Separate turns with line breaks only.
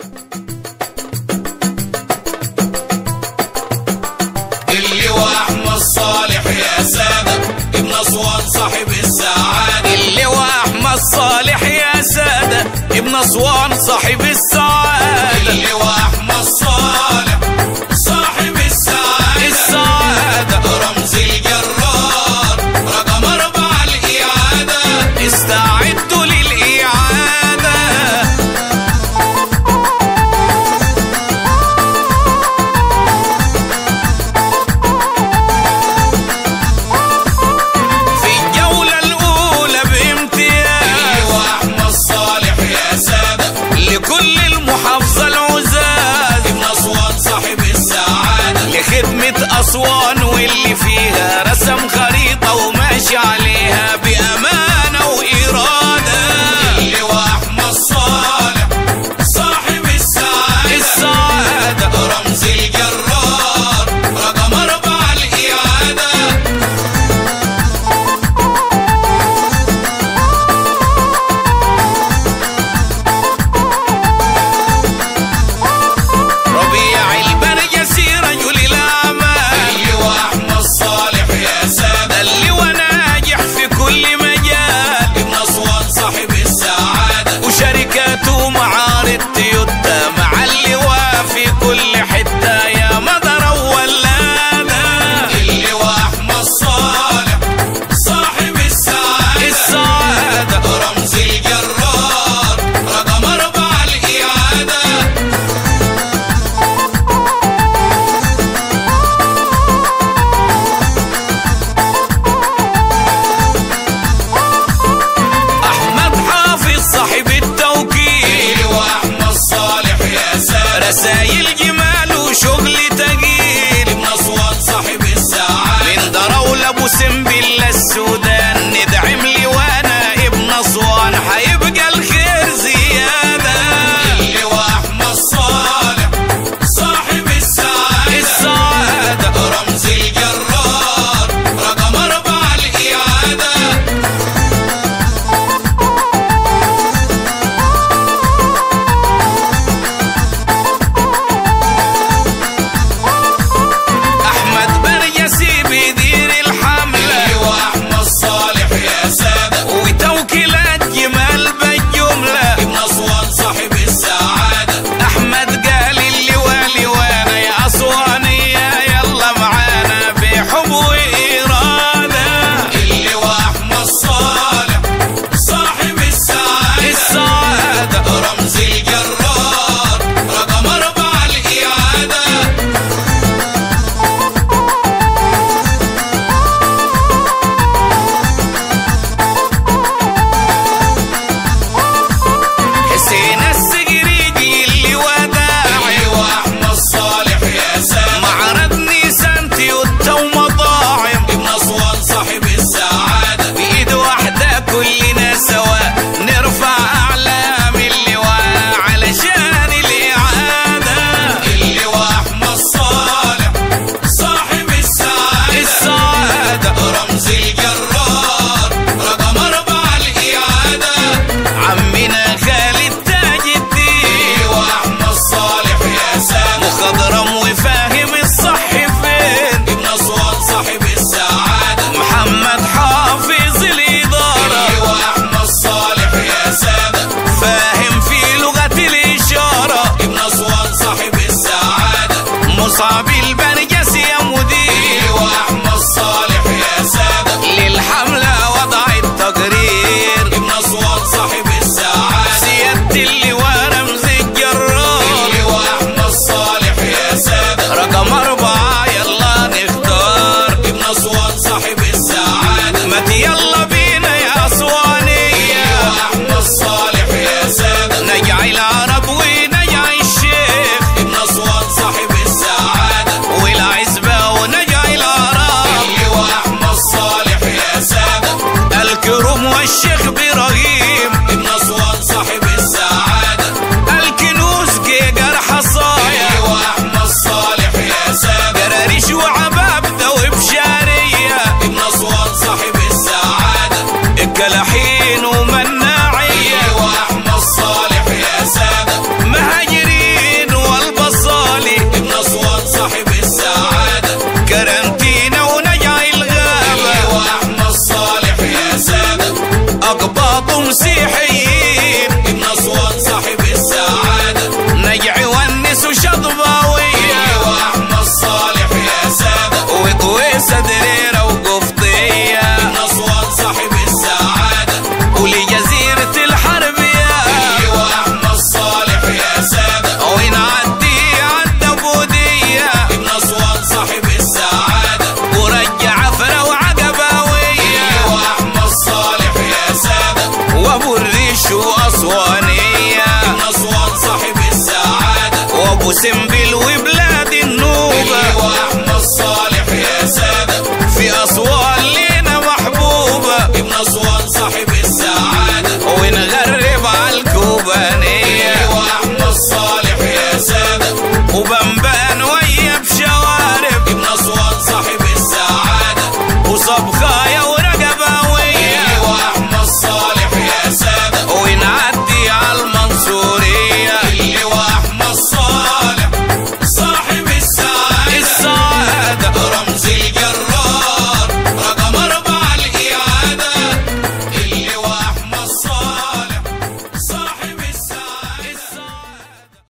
اللي واحمد صالح يا سادة ابن اسوان صاحب السعادة
اللي هو احمد صالح يا سادة ابن اسوان صاحب السعادة
اللي واحمد صالح صاحب السعادة
السعادة
رمز الجرار رقم أربعة الإعادة
استعدوا للإعادة في الجولة الأولى بامتياز
اللي واحمد صالح يا سادة
لكل المحافظة العزاز
ابن أسوان صاحب السعادة
لخدمة أسوان واللي فيها رسم خريطة وماشي عليها بأمانة وإرادة
اللي واحمد صالح صاحب السعادة
السعادة
رمز الجرار رقم أربعة الإعادة
ربيع البرجسي رجل الأعمال
اللي واحمد صالح يا سادة
اللي وناجح في كل مجال
ابن أسوان صاحب السعادة
وشركاته معارض تويوتا مع اللواء في كل حتة يا مدر ولادة
اللي واحمد صالح صاحب السعادة
السعادة
رمز الجرار رقم أربعة الإعادة
أحمد حافظ صاحب التوكيل
اللي واحمد صالح يا سادة
رسايل جمال وشغل تقيل
ابن أسوان صاحب السعادة
من دراولة أبو سنبل السودان ندعم لي وأنا ابن أسوان حيبقى الخير زيادة
اللي واحمد صالح صاحب السعادة
السعادة
رمز الجرار رقم أربعة الإعادة
أحمد برجسي بيدير الحملة
اللي واحمد صالح يا سادة
وتوكيلات جمال بالجملة
ابن أسوان صاحب السعادة
أحمد قال اللي والي وانا يا أسوانية يلا معانا بحب وإرادة
اللي واحمد صالح صاحب السعادة
السعادة
رمز الجرار رقم أربعة الإعادة
حسين السقريجي اللي وداعي
اللي واحمد صالح يا سادة
معرض نيسان تويوتا ومطاعم
ابن أسوان صاحب السعادة
بإيد واحدة كلنا سوا نرفع أعلام اللواء علشان الإعادة
اللي واحمد صالح صاحب السعادة
السعادة
رمز الجرار رقم أربعة الإعادة
عمنا خالد تاج الدين
اللي واحمد صالح يا سادة
مخضرم وفاهم الصح فين
ابن أسوان صاحب السعادة
محمد حافظ الإدارة
اللي واحمد صالح يا سادة
فاهم في لغة الإشارة
ابن أسوان صاحب السعادة
مصعب البرجس يا مدير
اللي واحمد صالح يا سادة
للحملة وضع التقرير
ابن أسوان صاحب السعادة
سيادة اللواء رمز الجرار
اللي واحمد صالح يا سادة
رقم أربعة يلا نختار
ابن أسوان صاحب السعادة
مت يلا بينا يا أسوانية
واحمد صالح يا سادة
نجعل العرب ونجعل الشيخ
ابن أسوان صاحب السعادة
وسنبل وبلاد النوبة
اللواء احمد صالح يا سادة
في أسوان لينا محبوبة
ابن اسوان صاحب السعادة
ونغرب على الكوبانية
اللواء احمد صالح يا سادة
وبنبان ويا بشوارب
ابن اسوان صاحب السعادة
وصب